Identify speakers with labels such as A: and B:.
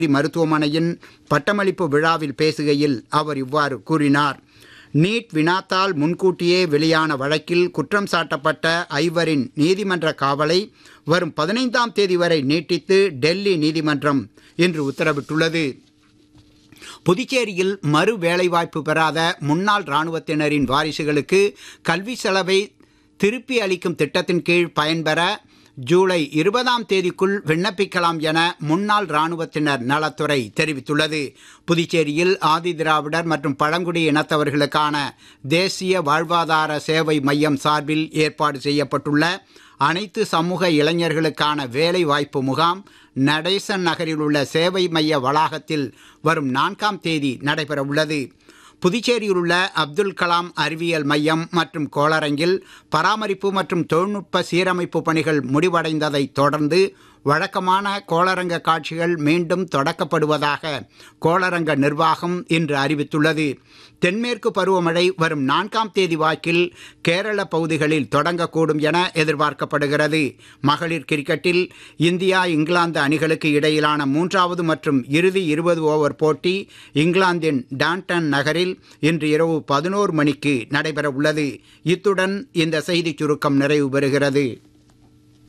A: மருத்துவமனையின் பட்டமளிப்பு விழாவில் பேசுகையில் அவர் இவ்வாறு கூறினார் நீட் வினாத்தால் முன்கூட்டியே வெளியான வழக்கில் குற்றம் சாட்டப்பட்ட ஐவரின் நீதிமன்ற காவலை வரும் பதினைந்தாம் தேதி வரை நீட்டித்து டெல்லி நீதிமன்றம் இன்று உத்தரவிட்டுள்ளது புதுச்சேரியில் மறு வேலைவாய்ப்பு பெறாத முன்னாள் இராணுவத்தினரின் வாரிசுகளுக்கு கல்வி செலவை திருப்பி அளிக்கும் திட்டத்தின் கீழ் பயன்பெற ஜூலை இருபதாம் தேதிக்குள் விண்ணப்பிக்கலாம் என முன்னாள் இராணுவத்தினர் நலத்துறை தெரிவித்துள்ளது புதுச்சேரியில் ஆதி திராவிடர் மற்றும் பழங்குடி இனத்தவர்களுக்கான தேசிய வாழ்வாதார சேவை மையம் சார்பில் ஏற்பாடு செய்யப்பட்டுள்ள அனைத்து சமூக இளைஞர்களுக்கான வேலை வாய்ப்பு முகாம் நடேசன் நகரில் உள்ள சேவை மைய வளாகத்தில் வரும் நான்காம் தேதி நடைபெற உள்ளது புதுச்சேரியில் உள்ள அப்துல் கலாம் அறிவியல் மையம் மற்றும் கோளரங்கில் பராமரிப்பு மற்றும் தொழில்நுட்ப சீரமைப்பு பணிகள் முடிவடைந்ததை தொடர்ந்து வழக்கமான கோளரங்க காட்சிகள் மீண்டும் தொடக்கப்படுவதாக கோளரங்க நிர்வாகம் இன்று அறிவித்துள்ளது தென்மேற்கு பருவமழை வரும் நான்காம் தேதி வாக்கில் கேரள பகுதிகளில் தொடங்கக்கூடும் என எதிர்பார்க்கப்படுகிறது மகளிர் கிரிக்கெட்டில் இந்தியா இங்கிலாந்து அணிகளுக்கு இடையிலான மூன்றாவது மற்றும் இறுதி இருபது ஓவர் போட்டி இங்கிலாந்தின் டான்டன் நகரில் இன்று இரவு பதினோரு மணிக்கு நடைபெற உள்ளது இத்துடன் இந்த செய்திச் சுருக்கம் நிறைவு பெறுகிறது